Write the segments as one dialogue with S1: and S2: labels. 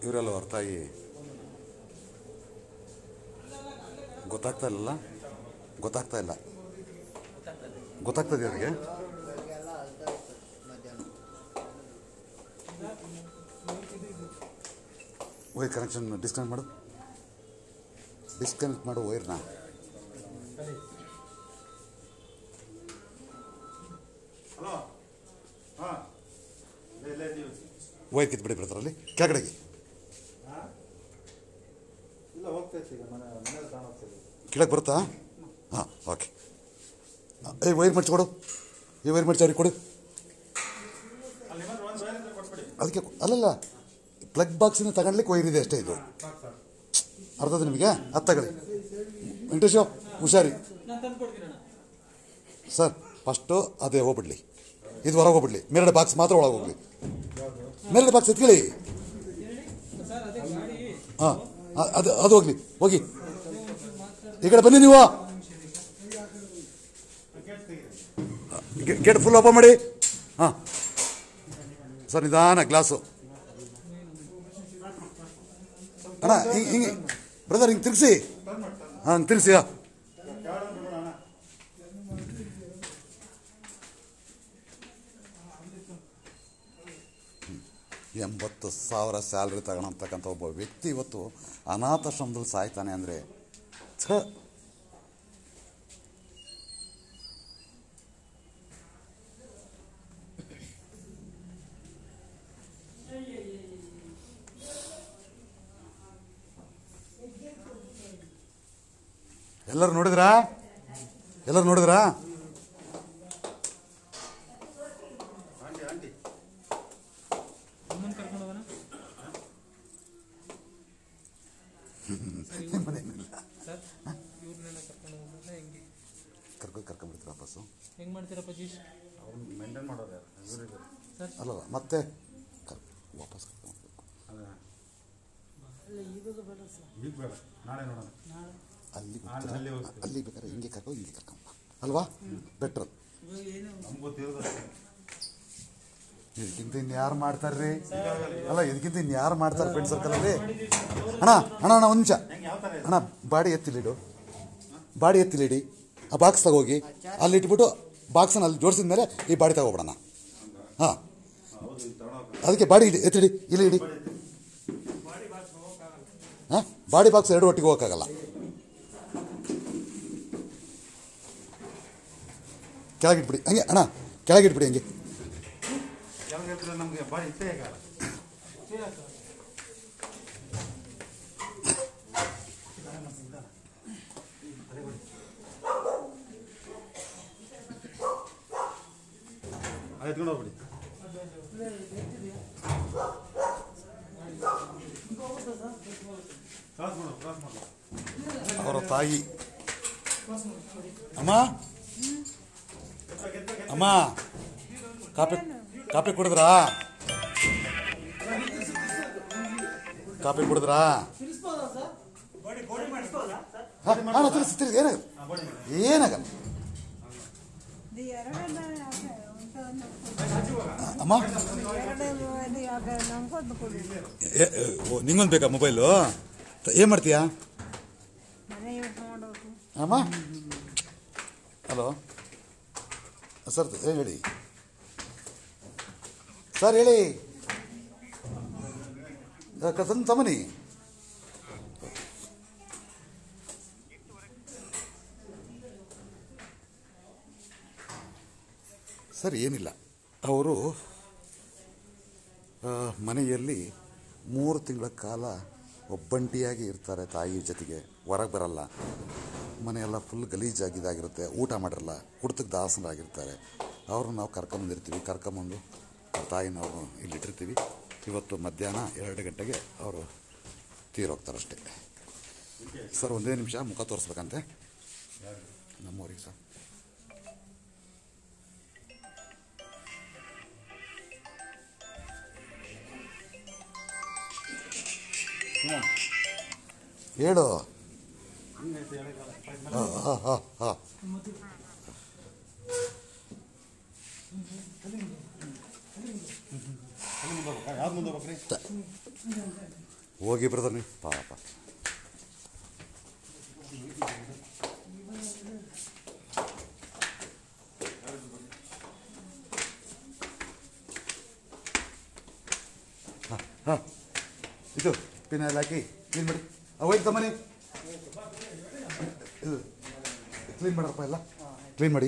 S1: ಇವರೆಲ್ಲ ಅವ್ರ ತಾಯಿ ಗೊತ್ತಾಗ್ತಾ ಇಲ್ಲಲ್ಲ ಗೊತ್ತಾಗ್ತಾ ಇಲ್ಲ ಗೊತ್ತಾಗ್ತದೆ ಅವ್ರಿಗೆ
S2: ಇವಾಗೆಲ್ಲ ಅಳ್ತಾ ಇರ್ತದೆ ಮಧ್ಯಾಹ್ನ
S1: ವೈರ್ ಕನೆಕ್ಷನ್ ಡಿಸ್ಕನೆಕ್ಟ್ ಮಾಡು ಡಿಸ್ಕನೆಕ್ಟ್ ಮಾಡು ವೈರ್ನ
S3: ಹಲೋ ಹಾಂ ಇಲ್ಲೇ ಇದ್ದೀವಿ
S1: ವೈರ್ ಕಿತ್ಬಿಡಿ ಬಿಡ್ತಾರಲ್ಲಿ ಕೆಳಗಡೆಗೆ
S3: ಇಲ್ಲ ಹೋಗ್ತಾ ಇತ್ತು ಈಗ ಮನೆ ಮನೇಲಿ ಕಾಣೋಗ್ತಿದೆ
S1: ಕೆಳಗೆ ಬರುತ್ತಾ ಹಾಂ ಓಕೆ ಏ ವೈರ್ ಮಡ್ಚಿ ಕೊಡು ಈ ವೈರ್ ಮಡ್ಚಿ ಅವ್ರಿಗೆ ಕೊಡು
S3: ಅಲ್ಲಿ ನಿಮ್ಮಲ್ಲಿ ಒಂದು ವೈರ್ ಇದ್ರೆ ಕೊಟ್ಬಿಡಿ
S1: ಅದಕ್ಕೆ ಅಲ್ಲಲ್ಲ ಪ್ಲಗ್ ಬಾಕ್ಸಿನ ತಗೊಳ್ಲಿಕ್ಕೆ ವೈರ್ ಇದೆ ಅಷ್ಟೇ ಇದು
S3: ಸಾಕು ಸರ್
S1: ಅರ್ಥದ ನಿಮಗೆ ಅದು ತಗೊಳ್ಳಿ ವೆಂಕಟೇಶು ಹುಷಾರಿ ಸರ್ ಫಸ್ಟು ಅದೇ ಹೋಗ್ಬಿಡ್ಲಿ ಇದು ಹೊರಗೆ ಹೋಗ್ಬಿಡ್ಲಿ ಮೇಲ್ಗಡೆ ಬಾಕ್ಸ್ ಮಾತ್ರ ಒಳಗೆ ಹೋಗ್ಲಿ ಮೇಲ್ಗಡೆ ಬಾಕ್ಸ್ ಎತ್ಕೊಳ್ಳಿ ಹಾಂ ಅದು ಅದು ಹೋಗ್ಲಿ ಹೋಗಿ ಈ ಕಡೆ ಬನ್ನಿ ನೀವು ಗೇಟ್ ಫುಲ್ ಓಪನ್ ಮಾಡಿ ಹಾಂ ಸರ್ ನಿಧಾನ ಗ್ಲಾಸು ಅಣ್ಣ ಹಿಂಗೆ ಹಿಂಗೆ ಬ್ರದರ್ ಹಿಂಗೆ ತಿರ್ಗಿಸಿ ಹಾಂ ತಿರ್ಗಿಸಿ ಹಾಂ ಎಂಬತ್ತು ಸಾವಿರ ಸ್ಯಾಲ್ರಿ ತಗೊಳತಕ್ಕಂಥ ಒಬ್ಬ ವ್ಯಕ್ತಿ ಇವತ್ತು ಅನಾಥಾಶ್ರಮದಲ್ಲಿ ಸಾಯ್ತಾನೆ ಅಂದರೆ ಛ ಎಲ್ಲರೂ ನೋಡಿದ್ರಾ ಎಲ್ಲರೂ ನೋಡಿದ್ರಾ
S3: ಆಂಟಿ ಆಂಟಿ
S1: ಮನೆಯಲ್ಲ
S4: ಸರ್ ಇವ್ರನ್ನೆಲ್ಲ ಕರ್ಕೊಂಡು ಹೋಗೋದಲ್ಲ ಹೆಂಗೆ
S1: ಕರ್ಕೊ ಕರ್ಕೊಂಡ್ಬಿಡ್ತೀರ ವಾಪಸ್ಸು
S4: ಹೆಂಗೆ ಮಾಡ್ತೀರಪ್ಪ ಜೀಶ್
S3: ಅವ್ರು ಮೇಂಟೈನ್ ಮಾಡೋದು ಯಾರು ಇವರಿಗೆ
S4: ಸರ್
S1: ಅಲ್ಲಲ್ಲ ಮತ್ತೆ ಕರ್ ವಾಪಸ್ ಕರ್ಕೊಂಡ್ಬರ್ಬೇಕು
S3: ಅದೇ
S2: ಈಗ ಬೇಡ ಸರ್
S3: ಈಗ ಬೇಡ ನಾಳೆ ನೋಡೋಣ
S1: ಅಲ್ಲಿ
S3: ನಾನು
S1: ಗೊತ್ತಿಲ್ಲ.
S3: ಅಲ್ಲಿ ಹೋಗ್ತೀನಿ.
S1: ಅಲ್ಲಿ ಬೇಕಾದ್ರೆ ಹಿಂಗೆ ಕರ್ಕೊ ಹಿಂಗೆ ಕರ್ಕೊಂಬ ಅಲ್ವಾ ಬೆಟ್ರ್
S3: ನಮ್ಗೆ ಗೊತ್ತಿರೋದು
S1: ಇದಕ್ಕಿಂತ ಇನ್ಯಾರು ಮಾಡ್ತಾರ್ರಿ ಅಲ್ಲ ಇದಕ್ಕಿಂತ ಇನ್ಯಾರು ಮಾಡ್ತಾರೆ ಫ್ರೆಂಡ್ ಸರ್ಕಲಲ್ಲಿ ಅಣ್ಣ ಅಣ್ಣ ಅಣ್ಣ ಒಂದು ನಿಮಿಷ
S3: ಹೆಂಗೆ ಯಾವ ಥರ ಇದೆ
S1: ಅಣ್ಣ ಬಾಡಿ ಎತ್ತಿಲಿಡು ಬಾಡಿ ಎತ್ತಿಲಿಡಿ ಆ ಬಾಕ್ಸ್ ತಗೋಗಿ ಅಲ್ಲಿ ಇಟ್ಬಿಟ್ಟು ಬಾಕ್ಸನ್ನ ಅಲ್ಲಿ ಜೋಡಿಸಿದ ಮೇಲೆ ಈ ಬಾಡಿ ತಗೋಬಿಡೋಣ ಹಾಂ
S3: ಹೌದು ಇದು ತಗೊಳಕ್ಕೆ
S1: ಅದಕ್ಕೆ ಬಾಡಿ ಇಡಿ ಎತ್ತಿಡಿ ಇಲ್ಲಿ ಇಡಿ ಹಾಂ ಬಾಡಿ ಬಾಕ್ಸ್ ಎರಡು ಒಟ್ಟಿಗೆ ಹೋಗೋಕ್ಕಾಗಲ್ಲ ಕೆಳಗಿಟ್ಬಿಡಿ ಹಂಗೆ ಅಣ್ಣ ಕೆಳಗಿಟ್ಬಿಡಿ ಹಂಗೆ
S3: ಕೆಲವು ಹೇಳ್ತಾರೆ ನಮಗೆ ಬಾಡಿ ಇಷ್ಟೇ ಆಗಲ್ಲ ಅದು ಎತ್ಕೊಂಡು ಹೋಗ್ಬಿಡಿ ಕ್ರಾಸ್ ಮಾಡು ಕ್ರಾಸ್ ಮಾಡು
S1: ಅವರ ತಾಯಿ ಅಮ್ಮ ಅಮ್ಮ ಕಾಪಿ ಕಾಪಿ ಕುಡಿದ್ರಾ ಕಾಪಿ ಕುಡಿದ್ರಾ ಹಾಂ ಹಾಂ ತಿರ್ಸಿ ತಿರ್ಸಿ ಏನಾಗಲ್ಲ
S3: ಹಾಂ ಬಾಡಿ ಮಾಡಿ
S1: ಏನಾಗಲ್ಲ
S5: ಇದು ಎರಡನ್ನ ಯಾಕೆ ಅಂತ ಒಂದು
S1: ಅಮ್ಮ
S5: ಎರಡೇ ಇದು ಯಾಕೆ ನಮ್ಗೊಂದು ಕೊಡಿ
S1: ಏ- ಏ, ಓ, ನಿಂಗೊಂದು ಬೇಕಾ ಮೊಬೈಲು ಏನು ಮಾಡ್ತೀಯಾ
S5: ಮನೆ ಯೂಸ್ ಮಾಡೋದು
S1: ಅಮ್ಮ ಹಲೋ ಸರ್ ಏನು ಹೇಳಿ ಸರ್ ಹೇಳಿ ಕಸನ್ ತಮನಿ ಸರ್ ಏನಿಲ್ಲ ಅವರು ಆ, ಮನೆಯಲ್ಲಿ ಮೂರು ತಿಂಗಳ ಕಾಲ ಒಬ್ಬಂಟಿಯಾಗಿ ಇರ್ತಾರೆ ತಾಯಿ ಜೊತೆಗೆ ಹೊರಗೆ ಬರಲ್ಲ ಮನೆಯೆಲ್ಲ ಫುಲ್ ಗಲೀಜಾಗಿದ್ದಾಗಿರುತ್ತೆ ಊಟ ಮಾಡಿರಲ್ಲ ಕುಡ್ತಕ್ಕೆ ದಾಸರಾಗಿರ್ತಾರೆ ಅವ್ರನ್ನ ನಾವು ಕರ್ಕೊಂಬಂದಿರ್ತೀವಿ ಕರ್ಕೊಂಬಂದು ಅವ್ರ ತಾಯಿನ ಅವರು ಇಲ್ಲಿಟ್ಟಿರ್ತೀವಿ ಇವತ್ತು ಮಧ್ಯಾಹ್ನ ಎರಡು ಗಂಟೆಗೆ ಅವರು ತೀರೋಗ್ತಾರಷ್ಟೇ ಸರ್ ಒಂದೇ ನಿಮಿಷ ಮುಖ ತೋರಿಸ್ಬೇಕಂತೆ ನಮ್ಮೂರಿಗೆ ಸರ್ ಹೇಳು ಹಾಂ ಹಾಂ ಹಾಂ ಹಾಂ
S3: ಯಾವ್ದು ಮುಂದೆ ಹೋಗ್ಬೇಕ್ರಿ
S1: ಹೋಗಿ ಬ್ರದರ್ ನೀವು ಪಾಪ ಹಾಂ ಹಾಂ ಇದು ಪಿನಲ್ಲಿ ಹಾಕಿ ಕ್ಲೀನ್ ಮಾಡಿ ಹೋಯ್ತು ಮನೆ ಇದು ಕ್ಲೀನ್ ಮಾಡಪ್ಪ ಎಲ್ಲ ಕ್ಲೀನ್ ಮಾಡಿ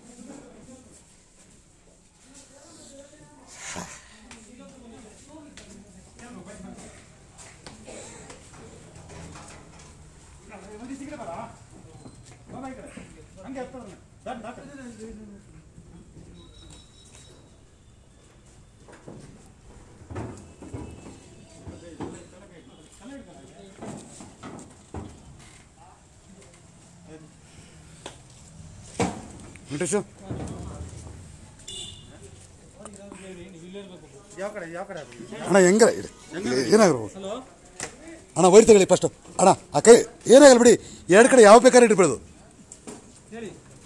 S1: ವೆಂಕಟೇಶು
S3: ಯಾವ ಕಡೆ ಯಾವ ಕಡೆ ಹಾಕ್ಲಿ?
S1: ಅಣ್ಣ ಹೆಂಗ ಏನಾಗಿರ್ಬೋದು ಅಣ್ಣ ವೈರ್ ತಗೊಳ್ಳಿ ಫಸ್ಟ್ ಅಣ್ಣ ಆ ಕೈ ಏನಾಗಲ್ಲ ಬಿಡಿ ಎರಡು ಕಡೆ ಯಾವ ಬೇಕಾದ್ರೆ ಇಟ್ಬಿಡೋದು
S4: ಹೇಳಿ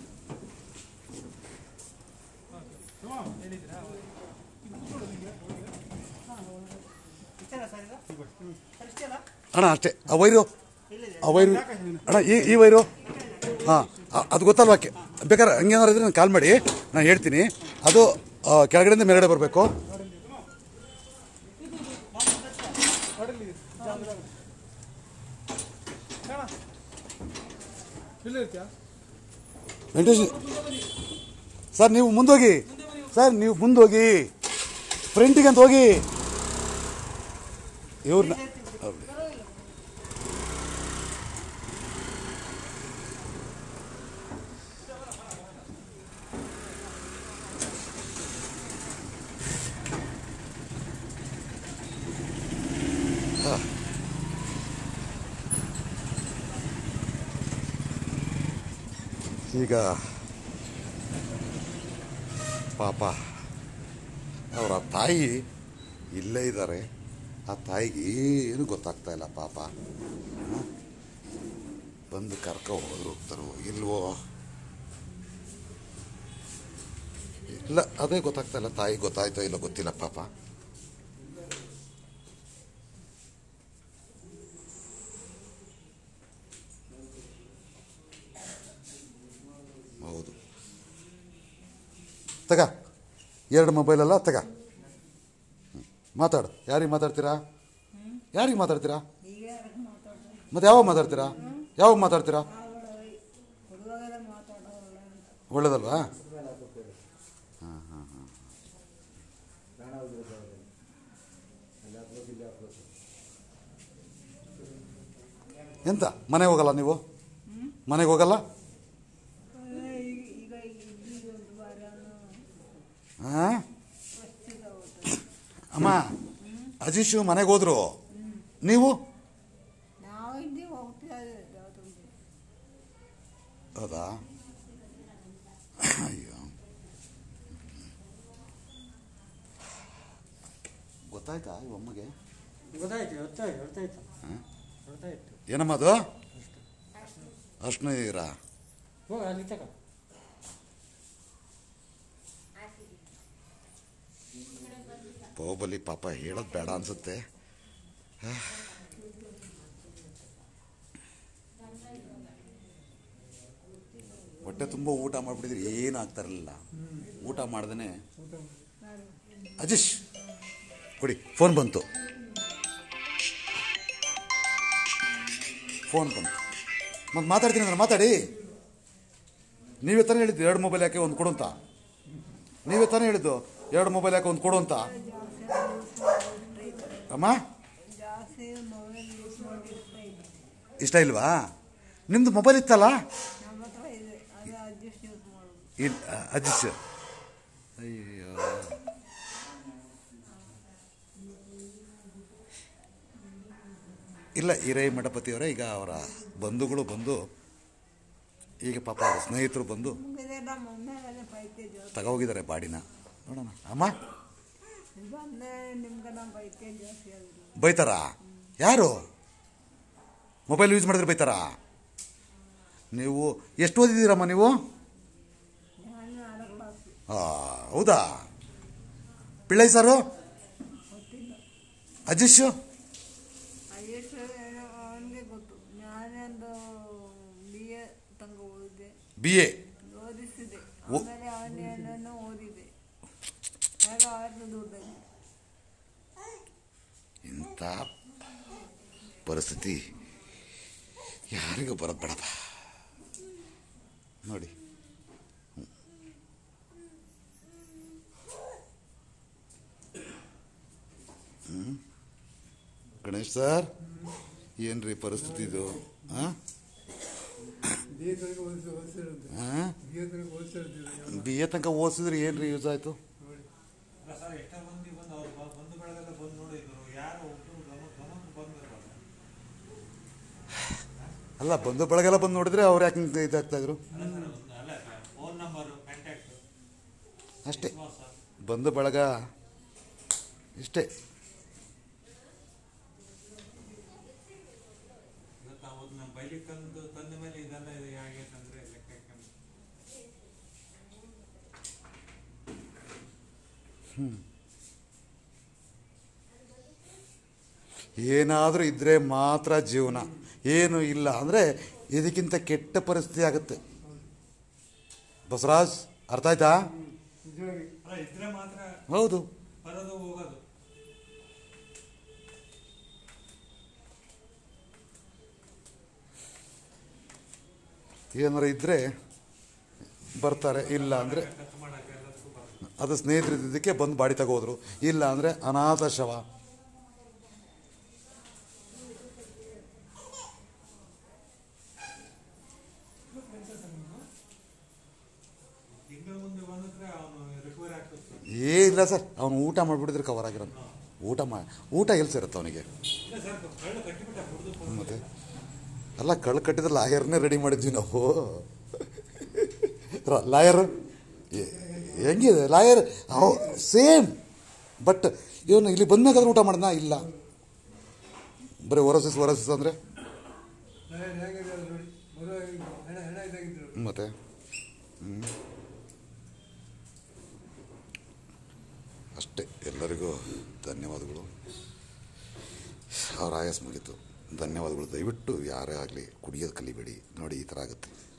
S1: ಅಣ್ಣ ಅಷ್ಟೇ ಆ ವೈರು ಆ ವೈರು ಅಣ್ಣ ಈ ಈ ವೈರು ಹಾಂ ಅದು ಗೊತ್ತಲ್ವಾ ಕೆ- ಬೇಕಾದ್ರೆ ಹಂಗೇನಾರು ಇದ್ರೆ ನಾನು ಕಾಲ್ ಮಾಡಿ ನಾನು ಹೇಳ್ತೀನಿ ಅದು ಆ, ಕೆಳಗಡೆಯಿಂದ ಮೇಲ್ಗಡೆ ಬರಬೇಕು
S4: ಇಲ್ಲ ಇರ್ತೀಯಾ
S1: ವೆಂಕಟೇಶ್ ಸರ್ ನೀವು ಮುಂದೋಗಿ ಸರ್ ನೀವು ಮುಂದೋಗಿ ಫ್ರಂಟಿಗೆ ಅಂತ ಹೋಗಿ ಇವ್ರನ್ನ ಈಗ ಪಾಪ ಅವರ ತಾಯಿ ಇಲ್ಲೇ ಇದ್ದಾರೆ ಆ ತಾಯಿಗೆ ಏನು ಗೊತ್ತಾಗ್ತಾ ಇಲ್ಲ ಪಾಪ ಹ? ಬಂದು ಕರ್ಕೊ ಹೋದ್ರು ಹೋಗ್ತಾರೋ ಇಲ್ವೋ ಇಲ್ಲ ಅದೇ ಗೊತ್ತಾಗ್ತಾ ಇಲ್ಲ ತಾಯಿ ಗೊತ್ತಾಯ್ತೋ ಇಲ್ಲ ಗೊತ್ತಿಲ್ಲ ಪಾಪ ಹೌದು ತಗ ಎರಡು ಮೊಬೈಲ್ ಅಲ್ಲ ತಗ ಹ್ಮ್. ಮಾತಾಡು ಯಾರಿಗೆ ಮಾತಾಡ್ತೀರಾ ಯಾರಿಗೆ ಮಾತಾಡ್ತೀರಾ
S5: ಈಗ ಯಾರಿಗೆ ಮಾತಾಡೋದು
S1: ಮತ್ತೆ ಯಾವಾಗ ಮಾತಾಡ್ತೀರಾ ಯಾವಾಗ ಮಾತಾಡ್ತೀರಾ
S5: ಹುಡುಗರೆಲ್ಲ ಮಾತಾಡೋಲ್ಲ
S1: ಒಳ್ಳೇದಲ್ವಾ ಎಂತ ಮನೆಗೆ ಹೋಗಲ್ಲ ನೀವು ಮನೆಗೆ ಹೋಗಲ್ಲ
S5: ಈಗ ಈಗ ಒಂದು ವಾರ
S1: ಆ? ಅಮ್ಮ ಅಜೀಶು ಮನೆಗೆ ಹೋದ್ರು ನೀವು
S5: ನಾವು ಹಿಂದೆ ಹೋಗ್ತಾ ಯಾವುದು
S1: ಹೌದಾ ಅಯ್ಯೋ ಗೊತ್ತಾಯ್ತಾ ಈ ಅಮ್ಮಗೆ
S2: ಗೊತ್ತಾಯ್ತು ಗೊತ್ತಾಯ್ತು ಗೊತ್ತಾಯ್ತು
S1: ಹಾಂ
S2: ಗೊತ್ತಾಯ್ತು
S1: ಏನಮ್ಮ ಅದು ಅರ್ಶನ ಇರಾ
S2: ಹೋಗ ಅಲ್ಲಿ ತಗ
S1: ಬಾಹುಬಲಿ ಪಾಪ ಹೇಳೋದು ಬೇಡ ಅನ್ಸುತ್ತೆ ಹೊಟ್ಟೆ ತುಂಬ ಊಟ ಮಾಡಿಬಿಟ್ಟಿದ್ರೆ ಏನು ಆಗ್ತಾರಲ್ಲ ಊಟ ಮಾಡ್ದೇ ಅಜೀಶ್ ಕೊಡಿ ಫೋನ್ ಬಂತು ಫೋನ್ ಬಂತು ಮತ್ತೆ ಮಾತಾಡ್ತೀನಿ ಅಂದ್ರೆ ಮಾತಾಡಿ ನೀವೇ ತಾನೇ ಹೇಳಿದ್ದು ಎರಡು ಮೊಬೈಲ್ ಯಾಕೆ ಒಂದು ಕೊಡು ಅಂತ ನೀವೇ ತಾನೇ ಹೇಳಿದ್ದು ಎರಡು ಮೊಬೈಲ್ ಯಾಕೆ ಒಂದು ಕೊಡು ಅಂತ ಅಮ್ಮ
S5: ಜಾಸ್ತಿ ಮೊಬೈಲ್ ಯೂಸ್ ಮಾಡಿ ಇಷ್ಟ ಇಲ್ಲ
S1: ಇಷ್ಟ ಇಲ್ವಾ ನಿಮ್ದು ಮೊಬೈಲ್ ಇತ್ತಲ್ಲ
S5: ನಮ್ಮ ಹತ್ರ ಇದೆ ಅದು ಅಡ್ಜಸ್ಟ್ ಯೂಸ್ ಮಾಡೋದು
S1: ಇಲ್ಲ ಅಜಿಸ್ ಅಯ್ಯೋ ಇಲ್ಲ ಹಿರೈ ಮಠಪತಿಯವರೇ ಈಗ ಅವರ ಬಂಧುಗಳು ಬಂದು ಈಗ ಪಾಪ ಅವ್ರ ಸ್ನೇಹಿತರು ಬಂದು
S5: ಮುಗಿದೆಲ್ಲ ಮೊನ್ನೆ ಪೈತೆ ಜಾಸ್ತಿ
S1: ತಗೋಗಿದ್ದಾರೆ ಬಾಡಿನ ನೋಡೋಣ ಅಮ್ಮ
S5: ಬಂದೆ ನಿಮ್ಗೆ ನಮ್ಮ ಪೈತೆ ಜಾಸ್ತಿ ಆಗಿದೆ
S1: ಬೈತಾರಾ ಯಾರು ಮೊಬೈಲ್ ಯೂಸ್ ಮಾಡಿದ್ರೆ ಬೈತಾರಾ ನೀವು ಎಷ್ಟು ಓದಿದ್ದೀರಮ್ಮ ನೀವು
S5: ನಾನು ನಾಲ್ಕು ಕ್ಲಾಸ್
S1: ಆ, ಹೌದಾ ಪಿಳ್ಳೈ ಸರು ಅಜಿಶು
S5: ಎಷ್ಟು ಅವನಿಗೆ ಗೊತ್ತು ನಾನೊಂದು ಬಿ ಎ ತನಕ ಓದಿದೆ
S1: ಬಿ ಎ
S5: ಓದಿಸಿದೆ
S1: ಓ-
S5: ಆಮೇಲೆ ಅವನನ್ನು ಓದಿದೆ ಆಗ ಅವ್ರದ್ದು ದುಡ್ಡಲ್ಲಿ
S1: ಇಂಥ ಪರಿಸ್ಥಿತಿ ಯಾರಿಗೂ ಬರೋದು ಬೇಡಪ್ಪ ನೋಡಿ ಹ್ಞೂ ಗಣೇಶ್ ಸರ್ ಏನ್ರಿ ಪರಿಸ್ಥಿತಿ ಇದು ಹಾಂ
S4: ಬಿ ಎ ತನಕ ಓದಿಸಿ ಓದಿಸಿರಂತೆ
S1: ಹಾಂ
S4: ಬಿ ಎ ತನಕ ಓದಿಸಿರ್ತೀವಿ
S1: ಬಿ ಎ ತನಕ ಓದಿಸಿದ್ರೆ ಏನ್ರಿ ಯೂಸ್ ಆಯಿತು
S4: ನೋಡಿ
S3: ಅಲ್ಲ ಸರ್ ಎಷ್ಟೋ ಮಂದಿ ಬಂದು ಅವ್ರು ಬ- ಬಂಧು ಬೆಳೆದೆಲ್ಲ ಬಂದು ನೋಡಿದ್ರು ಯಾರು ಒಬ್ರು ಗಮ ಗಮನಕ್ಕೆ ಬಂದಿರಲ್ಲ
S1: ಅಲ್ಲ ಬಂದು ಬೆಳಗೆಲ್ಲ ಬಂದು ನೋಡಿದ್ರೆ ಅವ್ರು ಯಾಕೆ ಹಿಂಗೆ ಇದಾಗ್ತಾ ಇದ್ರು
S3: ಅಲ್ಲ ಸರ್ ಒಂದು ಅಲ್ಲ ಸರ್ ಫೋನ್ ನಂಬರು ಕಾಂಟ್ಯಾಕ್ಟ್
S1: ಅಷ್ಟೇ
S3: ವಿಶ್ವಾಸ
S1: ಬಂದು ಬೆಳಗ ಇಷ್ಟೇ
S3: ಇವತ್ತು ಅವತ್ತು ನಮ್ಮ ಬೈಲಿಗೆ ತಂದು ತಂದ ಮೇಲೆ ಇದೆಲ್ಲ ಇದು ಆಗೈತೆ ಅಂದ್ರೆ ಲೆಕ್ಕಕ್ಕೆ
S1: ಏನಾದರೂ ಇದ್ದರೆ ಮಾತ್ರ ಜೀವನ ಏನು ಇಲ್ಲ ಅಂದರೆ ಇದಕ್ಕಿಂತ ಕೆಟ್ಟ ಪರಿಸ್ಥಿತಿ ಆಗುತ್ತೆ ಬಸವರಾಜ್ ಅರ್ಥ ಆಯ್ತಾ
S4: ನಿಜವಾಗಿ
S3: ಅಲ್ಲ ಇದ್ರೆ ಮಾತ್ರ
S1: ಹೌದು
S3: ಬರೋದು ಹೋಗೋದು
S1: ಏನಾರು ಇದ್ದರೆ ಬರ್ತಾರೆ ಇಲ್ಲ ಅಂದರೆ
S3: ಖರ್ಚು ಮಾಡೋಕೆ ಎಲ್ಲದಕ್ಕೂ ಬರೋದು
S1: ಅದು ಸ್ನೇಹಿತರಿದ್ದಕ್ಕೆ ಬಂದು ಬಾಡಿ ತಗೋದ್ರು ಇಲ್ಲ ಅಂದರೆ ಅನಾಥ ಶವ
S3: ತಿಂಗಳ ಮುಂದೆ ಬಂದಿದ್ರೆ ಅವನು ರಿಕವರಿ ಆಗ್ತದೆ ಸರ್
S1: ಏ ಇಲ್ಲ ಸರ್ ಅವನು ಊಟ ಮಾಡಿಬಿಡಿದ್ರೆ ಕವರ್ ಆಗಿರೋದು ಊಟ ಮಾ ಊಟ ಎಲ್ಲಿ ಸೇರುತ್ತೆ ಅವನಿಗೆ
S3: ಇಲ್ಲ ಸರ್ ಕಳ್ಳು ಕಟ್ಟಿಬಿಟ್ಟ ಕುಡಿದು
S1: ಮತ್ತೆ ಅಲ್ಲ ಕಳ್ಳು ಕಟ್ಟಿದ್ರೆ ಲಾಯರ್ನೇ ರೆಡಿ ಮಾಡಿದ್ವಿ ನಾವು ಲಾಯರ್ ಹೆಂಗಿದೆ ಲಾಯರ್ ಸೇಮ್ ಬಟ್ ಇವನು ಇಲ್ಲಿ ಬಂದಾಗಾದ್ರೂ ಊಟ ಮಾಡ್ದ ಇಲ್ಲ ಬರೀ ಹೊರಸಿಸ್ ಹೊರಸಿಸ್ ಅಂದರೆ
S4: ನಾಳೆ ಹೇಗಿದೆ ಅದು ನೋಡಿ ಮದುವೆ ಹೆಣ ಹೆಣ ಇದ್ದಾಗಿದ್ರು
S1: ಮತ್ತೆ ಹ್ಮ್. ಅಷ್ಟೇ ಎಲ್ಲರಿಗೂ ಧನ್ಯವಾದಗಳು ಅವ್ರ ಆಯಸ್ ಮುಗೀತು ಧನ್ಯವಾದಗಳು ದಯವಿಟ್ಟು ಯಾರೇ ಆಗಲಿ ಕುಡಿಯೋದು ಕಲಿಬೇಡಿ ನೋಡಿ ಈ ಥರ ಆಗುತ್ತೆ